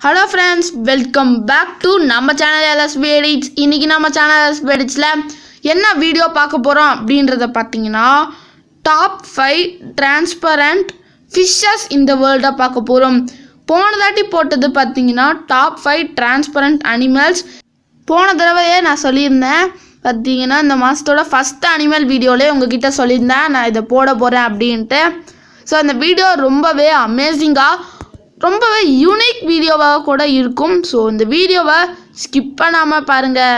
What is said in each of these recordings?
hello friends welcome back to நம்ம channel LSP edits இன்றைக்கி நம்ம சேனல் எல்எஸ்பி எடிட்ஸில் என்ன வீடியோ பார்க்க போகிறோம் அப்படின்றத பார்த்தீங்கன்னா டாப் ஃபைவ் டிரான்ஸ்பரண்ட் ஃபிஷ்ஷஸ் இந்த வேர்ல்டை பார்க்க போகிறோம் போன தாட்டி போட்டது பார்த்தீங்கன்னா டாப் ஃபைவ் டிரான்ஸ்பரண்ட் அனிமல்ஸ் போன தடவையே நான் சொல்லியிருந்தேன் பார்த்தீங்கன்னா இந்த மாதத்தோட ஃபஸ்ட் அனிமல் வீடியோலே உங்ககிட்ட சொல்லியிருந்தேன் நான் இதை போட போகிறேன் அப்படின்ட்டு ஸோ அந்த வீடியோ ரொம்பவே அமேசிங்காக ரொம்பவே யூனிக் வீடியோவாக கூட இருக்கும் ஸோ இந்த வீடியோவை ஸ்கிப் பண்ணாமல் பாருங்கள்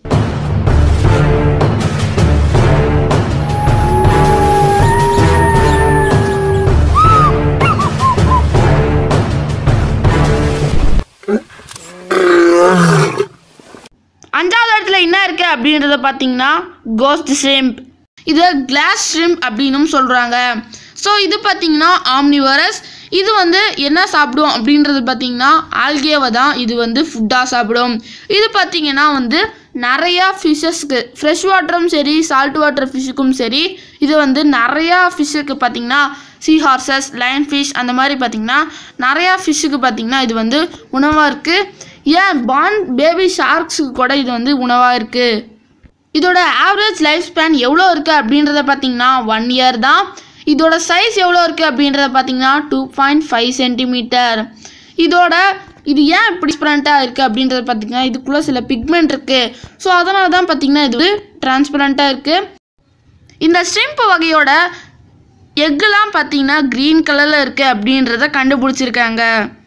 அஞ்சாவது இடத்துல என்ன இருக்கு அப்படின்றத பார்த்தீங்கன்னா கோஸ்ட் ஷ்ரிம்ப் இது கிளாஸ் ஷ்ரிம்ப் அப்படின்னும் சொல்கிறாங்க ஸோ இது பார்த்தீங்கன்னா ஆம்னிவரஸ் இது வந்து என்ன சாப்பிடும் அப்படின்றது பார்த்தீங்கன்னா ஆல்கேவை தான் இது வந்து ஃபுட்டாக சாப்பிடும் இது பார்த்தீங்கன்னா வந்து நிறையா ஃபிஷ்ஷஸ்க்கு ஃப்ரெஷ் வாட்டரும் சரி சால்ட் வாட்டர் ஃபிஷ்ஷுக்கும் சரி இது வந்து நிறையா ஃபிஷ்ஷுக்கு பார்த்தீங்கன்னா சீ ஹார்சஸ் லயன் ஃபிஷ் அந்த மாதிரி பார்த்தீங்கன்னா நிறையா ஃபிஷ்ஷுக்கு பார்த்தீங்கன்னா இது வந்து உணவாக இருக்குது ஏன் பான் பேபி ஷார்க்ஸுக்கு கூட இது வந்து உணவாக இருக்குது இதோட ஆவரேஜ் லைஃப் ஸ்பேன் எவ்வளோ இருக்குது அப்படின்றத பார்த்தீங்கன்னா ஒன் இயர் தான் இதோட சைஸ் எவ்வளோ இருக்குது அப்படின்றத பார்த்தீங்கன்னா டூ பாயிண்ட் ஃபைவ் சென்டிமீட்டர் இதோட இது ஏன் இப்படி டிரான்ஸ்பரண்ட்டாக இருக்குது அப்படின்றத பார்த்தீங்கன்னா இதுக்குள்ளே சில பிக்மெண்ட் இருக்குது ஸோ அதனால தான் பார்த்தீங்கன்னா இது டிரான்ஸ்பரண்ட்டாக இருக்குது இந்த ஸ்ட்ரிம்ப் வகையோட எக்குலாம் பார்த்தீங்கன்னா க்ரீன் கலரில் இருக்குது அப்படின்றத கண்டுபிடிச்சிருக்காங்க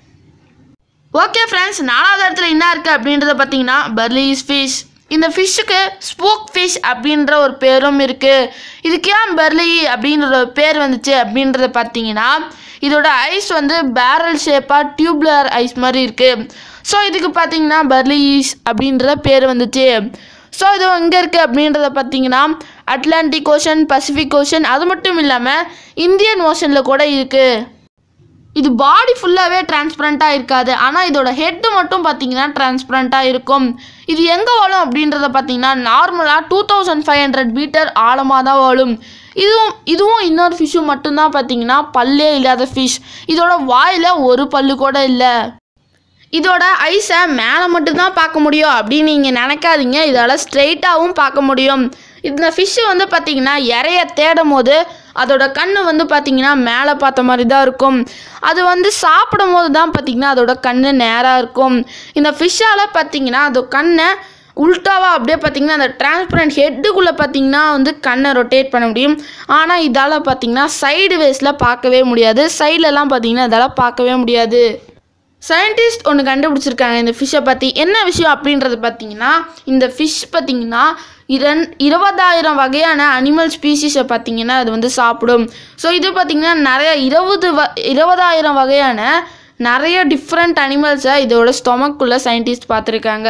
ஓகே ஃப்ரெண்ட்ஸ் நாலாவது இடத்துல என்ன இருக்குது அப்படின்றத பார்த்தீங்கன்னா பர்லீஸ் ஃபிஷ் இந்த ஃபிஷ்ஷுக்கு ஸ்போக் ஃபிஷ் அப்படின்ற ஒரு பேரும் இருக்குது இதுக்கு ஏன் பெர்லி அப்படின்ற ஒரு பேர் வந்துச்சு அப்படின்றத பார்த்தீங்கன்னா இதோட ஐஸ் வந்து பேரல் ஷேப்பாக டியூப்லர் ஐஸ் மாதிரி இருக்குது ஸோ இதுக்கு பார்த்தீங்கன்னா பர்லீஸ் அப்படின்ற பேர் வந்துச்சு ஸோ இது எங்கே இருக்குது அப்படின்றத பார்த்தீங்கன்னா அட்லாண்டிக் ஓஷன் பசிபிக் ஓஷன் அது மட்டும் இல்லாமல் இந்தியன் ஓஷனில் கூட இருக்குது இது பாடி ஃபுல்லாகவே டிரான்ஸ்பரண்ட்டாக இருக்காது ஆனால் இதோட ஹெட்டு மட்டும் பார்த்தீங்கன்னா டிரான்ஸ்பரண்ட்டாக இருக்கும் இது எங்கே வாழும் அப்படின்றத பார்த்தீங்கன்னா நார்மலாக two thousand five hundred metre ஆழமாக தான் வாழும் இதுவும் இதுவும் இன்னொரு ஃபிஷ்ஷும் மட்டும்தான் பார்த்தீங்கன்னா பல்லே இல்லாத ஃபிஷ் இதோட வாயில் ஒரு பல்லு கூட இல்லை இதோட ஐஸை மேலே மட்டும்தான் பார்க்க முடியும் அப்படின்னு நீங்கள் நினைக்காதீங்க இதால் ஸ்ட்ரெயிட்டாகவும் பார்க்க முடியும் இந்த ஃபிஷ்ஷு வந்து பார்த்திங்கன்னா இறைய தேடும் போது அதோட கண் வந்து பார்த்திங்கன்னா மேலே பார்த்த மாதிரி தான் இருக்கும் அது வந்து சாப்பிடும் போது தான் பார்த்திங்கன்னா அதோட கண் நேராக இருக்கும் இந்த ஃபிஷ்ஷால் பார்த்திங்கன்னா அது கண்ணை உல்ட்டாவாக அப்படியே பார்த்திங்கன்னா அந்த டிரான்ஸ்பரண்ட் ஹெட்டுக்குள்ளே பார்த்திங்கன்னா வந்து கண்ணை ரொட்டேட் பண்ண முடியும் ஆனால் இதால் பார்த்திங்கன்னா சைடு வேஸில் பார்க்கவே முடியாது சைட்லலாம் பார்த்திங்கன்னா இதால் பார்க்கவே முடியாது சயின்டிஸ்ட் ஒன்று கண்டுபிடிச்சிருக்காங்க இந்த ஃபிஷ்ஷை பற்றி என்ன விஷயம் அப்படின்றது பார்த்தீங்கன்னா இந்த ஃபிஷ் பார்த்தீங்கன்னா இரண் இருபதாயிரம் வகையான அனிமல் ஸ்பீசிஸை பார்த்தீங்கன்னா அது வந்து சாப்பிடும் ஸோ இது பார்த்திங்கன்னா நிறைய இருபது வ இருபதாயிரம் வகையான நிறைய டிஃப்ரெண்ட் அனிமல்ஸை இதோட ஸ்டொமக்குள்ளே சயின்டிஸ்ட் பார்த்துருக்காங்க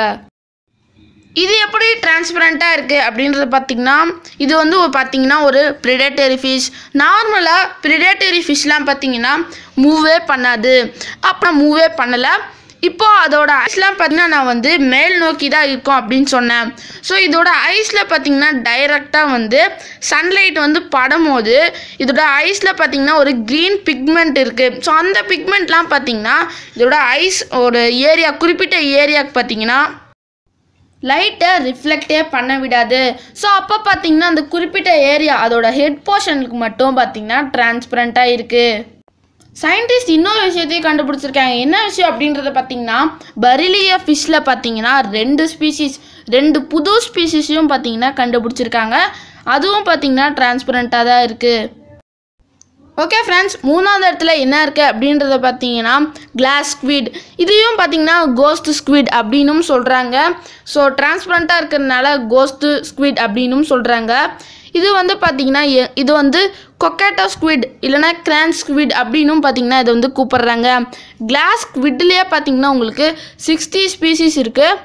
இது எப்படி டிரான்ஸ்பரண்ட்டாக இருக்குது அப்படின்றது பார்த்திங்கன்னா இது வந்து ஒரு பார்த்திங்கன்னா ஒரு ப்ரிடேட்டரி ஃபிஷ் நார்மலாக ப்ரிடேட்டரி ஃபிஷ்லாம் பார்த்திங்கன்னா மூவே பண்ணாது அப்புறம் மூவே பண்ணலை இப்போ அதோட ஐஸ்லாம் பார்த்தீங்கன்னா நான் வந்து மேல் நோக்கி தான் இருக்கும் அப்படின்னு சொன்னேன் ஸோ இதோட ஐஸில் பார்த்தீங்கன்னா டைரெக்டாக வந்து சன்லைட் வந்து படும்போது இதோட ஐஸில் பார்த்தீங்கன்னா ஒரு க்ரீன் பிக்மெண்ட் இருக்குது ஸோ அந்த பிக்மெண்ட்லாம் பார்த்தீங்கன்னா இதோட ஐஸ் ஒரு ஏரியா குறிப்பிட்ட ஏரியாவுக்கு பார்த்தீங்கன்னா லைட்டை ரிஃப்ளெக்டே பண்ண விடாது ஸோ அப்போ பார்த்தீங்கன்னா அந்த குறிப்பிட்ட ஏரியா அதோட ஹெட் போர்ஷனுக்கு மட்டும் பார்த்தீங்கன்னா டிரான்ஸ்பரண்ட்டாக இருக்குது சயின்டிஸ்ட் இன்னொரு விஷயத்தையும் கண்டுபிடிச்சிருக்காங்க என்ன விஷயம் அப்படின்றத பார்த்தீங்கன்னா பரிலிய ஃபிஷ்ஷில் பார்த்தீங்கன்னா ரெண்டு ஸ்பீசிஸ் ரெண்டு புது ஸ்பீசிஸையும் பார்த்தீங்கன்னா கண்டுபிடிச்சிருக்காங்க அதுவும் பார்த்தீங்கன்னா டிரான்ஸ்பரண்ட்டாக தான் இருக்குது ஓகே ஃப்ரெண்ட்ஸ் மூணாவது இடத்துல என்ன இருக்குது அப்படின்றத பார்த்தீங்கன்னா கிளாஸ் ஸ்குவிட் இதையும் பார்த்தீங்கன்னா கோஸ்ட் ஸ்குவிட் அப்படின்னும் சொல்கிறாங்க ஸோ டிரான்ஸ்பரண்ட்டாக இருக்கிறதுனால கோஸ்ட் ஸ்குவிட் அப்படின்னும் சொல்கிறாங்க இது வந்து பார்த்தீங்கன்னா எ- இது வந்து கொக்கேட்டோ ஸ்குவிட் இல்லைனா கிரான் ஸ்குவிட் அப்படின்னும் பார்த்தீங்கன்னா இதை வந்து கூப்பிடுறாங்க கிளாஸ் ஸ்குவிட்லேயே பார்த்தீங்கன்னா உங்களுக்கு சிக்ஸ்டி ஸ்பீசிஸ் இருக்குது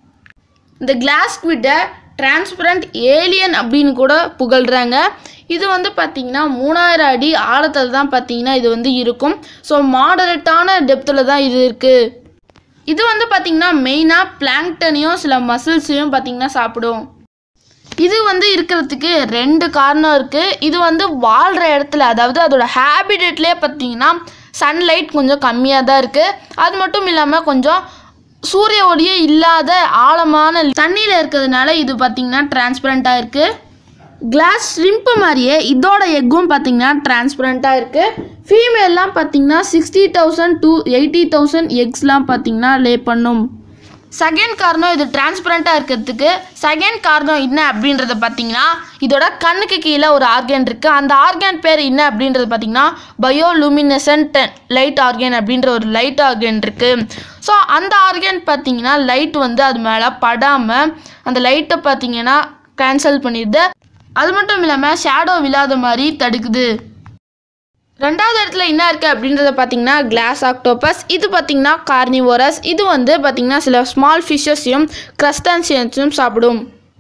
இந்த கிளாஸ் ஸ்குவிட்டை டிரான்ஸ்பரண்ட் ஏலியன் அப்படின்னு கூட புகழ்கிறாங்க இது வந்து பார்த்திங்கன்னா மூணாயிரம் அடி ஆழத்தில் தான் பார்த்தீங்கன்னா இது வந்து இருக்கும் ஸோ மாடரேட்டான டெப்த்தில் தான் இது இருக்குது இது வந்து பார்த்திங்கன்னா மெயினாக பிளாங்டனையும் சில மசில்ஸையும் பார்த்திங்கன்னா சாப்பிடும் இது வந்து இருக்கிறதுக்கு ரெண்டு காரணம் இருக்குது இது வந்து வாழ்கிற இடத்துல அதாவது அதோட ஹேபிடேட்லேயே பார்த்தீங்கன்னா சன்லைட் கொஞ்சம் கம்மியாக தான் இருக்குது அது மட்டும் இல்லாமல் கொஞ்சம் சூரிய ஒளியே இல்லாத ஆழமான தண்ணியில் இருக்கிறதுனால இது பார்த்திங்கன்னா டிரான்ஸ்பரண்ட்டாக இருக்குது கிளாஸ் ஷ்ரிம்ப் மாதிரியே இதோட எக்கும் பார்த்தீங்கன்னா டிரான்ஸ்பரண்ட்டாக இருக்குது ஃபீமேல்லாம் பார்த்தீங்கன்னா sixty thousand to eighty thousand எக்ஸ்லாம் பார்த்தீங்கன்னா லே பண்ணும் செகண்ட் காரணம் இது டிரான்ஸ்பரண்ட்டாக இருக்கிறதுக்கு செகண்ட் காரணம் என்ன அப்படின்றத பார்த்தீங்கன்னா இதோட கண்ணுக்கு கீழே ஒரு ஆர்கன் இருக்குது அந்த ஆர்கன் பேர் என்ன அப்படின்றது பார்த்தீங்கன்னா பயோலூமினசன்ட் லைட் ஆர்கன் அப்படின்ற ஒரு லைட் ஆர்கன் இருக்குது ஸோ அந்த ஆர்கன் பார்த்தீங்கன்னா லைட் வந்து அது மேலே படாமல் அந்த லைட்டை பார்த்தீங்கன்னா கேன்சல் பண்ணிடுது அது மட்டும் இல்லாமல் ஷேடோ விழாத மாதிரி தடுக்குது ரெண்டாவது இடத்துல என்ன இருக்குது அப்படின்றத பார்த்தீங்கன்னா கிளாஸ் ஆக்டோபஸ் இது பார்த்தீங்கன்னா கார்னிவோரஸ் இது வந்து பார்த்தீங்கன்னா சில ஸ்மால் ஃபிஷ்ஷஸையும் க்ரஸ்டான்சியன்ஸையும் சாப்பிடும்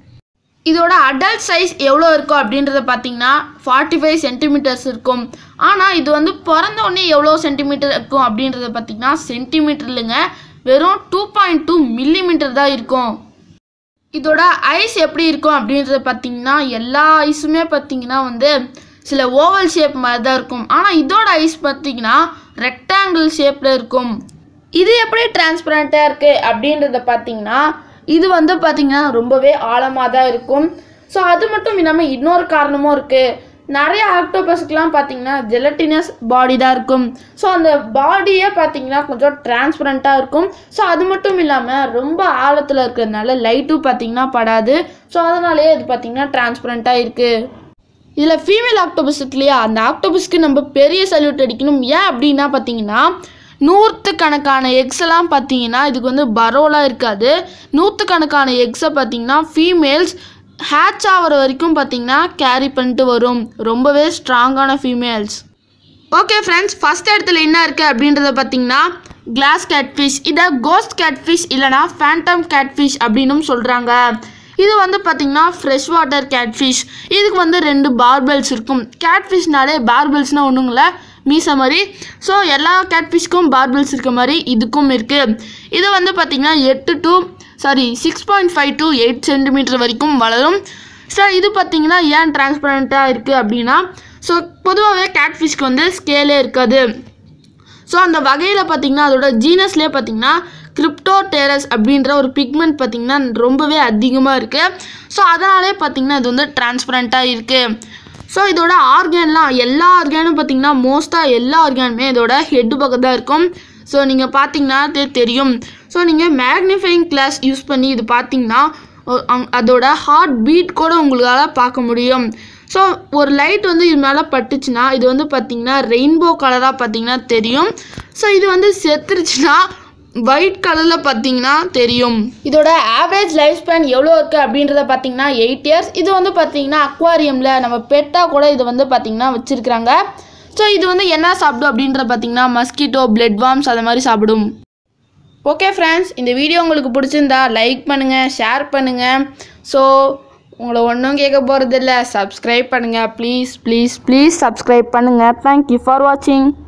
இதோட அடல்ட் சைஸ் எவ்வளோ இருக்கும் அப்படின்றத பார்த்தீங்கன்னா ஃபார்ட்டி ஃபைவ் சென்டிமீட்டர்ஸ் இருக்கும் ஆனால் இது வந்து பிறந்த உடனே எவ்வளோ சென்டிமீட்டர் இருக்கும் அப்படின்றத பார்த்தீங்கன்னா சென்டிமீட்டர் இல்லைங்க வெறும் டூ பாயிண்ட் டூ மில்லிமீட்டர் தான் இருக்கும் இதோட ஐஸ் எப்படி இருக்கும் அப்படின்றத பார்த்தீங்கன்னா எல்லா ஐஸுமே பார்த்தீங்கன்னா வந்து சில ஓவல் ஷேப் மாதிரி தான் இருக்கும் ஆனால் இதோட ஐஸ் பார்த்தீங்கன்னா ரெக்டாங்கிள் ஷேப்பில் இருக்கும் இது எப்படி டிரான்ஸ்பரண்ட்டாக இருக்குது அப்படின்றத பார்த்தீங்கன்னா இது வந்து பார்த்தீங்கன்னா ரொம்பவே ஆழமாக தான் இருக்கும் ஸோ அது மட்டும் இல்லாமல் இன்னொரு காரணமும் இருக்குது நிறைய ஆக்டோபஸ்க்குலாம் பார்த்தீங்கன்னா ஜெலட்டினஸ் பாடி தான் இருக்கும் ஸோ அந்த பாடியே பார்த்தீங்கன்னா கொஞ்சம் டிரான்ஸ்பரண்ட்டாக இருக்கும் ஸோ அது மட்டும் இல்லாமல் ரொம்ப ஆழத்தில் இருக்கிறதுனால லைட்டும் பார்த்தீங்கன்னா படாது ஸோ அதனாலேயே இது பார்த்தீங்கன்னா டிரான்ஸ்பரண்ட்டாக இருக்குது இதில் ஃபீமேல் ஆக்டோபஸ் இருக்கு இல்லையா அந்த ஆக்டோபஸ்க்கு நம்ம பெரிய சல்யூட் அடிக்கணும் ஏன் அப்படின்னா பார்த்தீங்கன்னா நூற்றுக்கணக்கான எக்ஸ் எல்லாம் பார்த்தீங்கன்னா இதுக்கு வந்து பரோலாம் இருக்காது நூற்றுக்கணக்கான எக்ஸை பார்த்தீங்கன்னா ஃபீமேல்ஸ் ஹேட்ச் ஆகிற வரைக்கும் பார்த்தீங்கன்னா கேரி பண்ணிட்டு வரும் ரொம்பவே ஸ்ட்ராங்கான ஃபீமேல்ஸ் ஓகே ஃப்ரெண்ட்ஸ் ஃபஸ்ட் இடத்துல என்ன இருக்குது அப்படின்றத பார்த்தீங்கன்னா கிளாஸ் கேட்ஃபிஷ் இதை கோஸ்ட் கேட்ஃபிஷ் இல்லைனா ஃபேண்டம் கேட்ஃபிஷ் அப்படின்னும் சொல்கிறாங்க இது வந்து பார்த்திங்கன்னா ஃப்ரெஷ் வாட்டர் கேட்ஃபிஷ் இதுக்கு வந்து ரெண்டு பார்பெல்ஸ் இருக்கும் கேட்ஃபிஷ்னாலே பார்பெல்ஸ்னால் ஒன்றுங்கள மீசை மாதிரி ஸோ எல்லா கேட்ஃபிஷ்க்கும் பார்பெல்ஸ் இருக்க மாதிரி இதுக்கும் இருக்குது இது வந்து பார்த்திங்கன்னா எட்டு to sorry six point five to eight centimetre வரைக்கும் வளரும் ஸோ இது பார்த்திங்கன்னா ஏன் டிரான்ஸ்பரண்ட்டாக இருக்குது அப்படின்னா ஸோ பொதுவாகவே கேட்ஃபிஷ்க்கு வந்து ஸ்கேலே இருக்காது ஸோ அந்த வகையில் பார்த்தீங்கன்னா அதோட ஜீனஸ்லேயே பார்த்தீங்கன்னா கிரிப்டோடேரஸ் அப்படின்ற ஒரு பிக்மெண்ட் பார்த்தீங்கன்னா ரொம்பவே அதிகமாக இருக்குது ஸோ அதனாலே பார்த்தீங்கன்னா இது வந்து டிரான்ஸ்பரண்ட்டாக இருக்குது ஸோ இதோட ஆர்கான்லாம் எல்லா ஆர்கானும் பார்த்தீங்கன்னா மோஸ்ட்டாக எல்லா ஆர்கானுமே இதோட ஹெட்டு பக்கம் தான் இருக்கும் ஸோ நீங்கள் பார்த்தீங்கன்னா தெ- தெரியும் ஸோ நீங்கள் மேக்னிஃபைங் கிளாஸ் யூஸ் பண்ணி இது பார்த்தீங்கன்னா ஒ- அங்- அதோட ஹார்ட் பீட் கூட உங்களால் பார்க்க முடியும் ஸோ ஒரு லைட் வந்து இது மேலே பட்டுச்சுன்னா இது வந்து பார்த்தீங்கன்னா ரெயின்போ கலராக பார்த்தீங்கன்னா தெரியும் ஸோ இது வந்து செத்துருச்சுன்னா ஒயிட் கலரில் பார்த்தீங்கன்னா தெரியும் இதோட ஆவரேஜ் லைஃப் ஸ்பேன் எவ்வளோ இருக்குது அப்படின்றத பார்த்தீங்கன்னா எயிட் இயர்ஸ் இது வந்து பார்த்தீங்கன்னா அக்வாரியமில் நம்ம பெட்டாக கூட இது வந்து பார்த்தீங்கன்னா வச்சுருக்குறாங்க ஸோ இது வந்து என்ன சாப்பிடும் அப்படின்றத பார்த்தீங்கன்னா மஸ்கிட்டோ பிளட் வார்ம்ஸ் அது மாதிரி சாப்பிடும் ஓகே ஃப்ரெண்ட்ஸ் இந்த வீடியோ உங்களுக்கு பிடிச்சிருந்தா லைக் பண்ணுங்கள் ஷேர் பண்ணுங்கள் ஸோ உங்களை ஒன்றும் கேட்க போகிறதில்ல சப்ஸ்கிரைப் பண்ணுங்கள் ப்ளீஸ் ப்ளீஸ் ப்ளீஸ் சப்ஸ்கிரைப் பண்ணுங்கள் தேங்க்யூ ஃபார் வாட்சிங்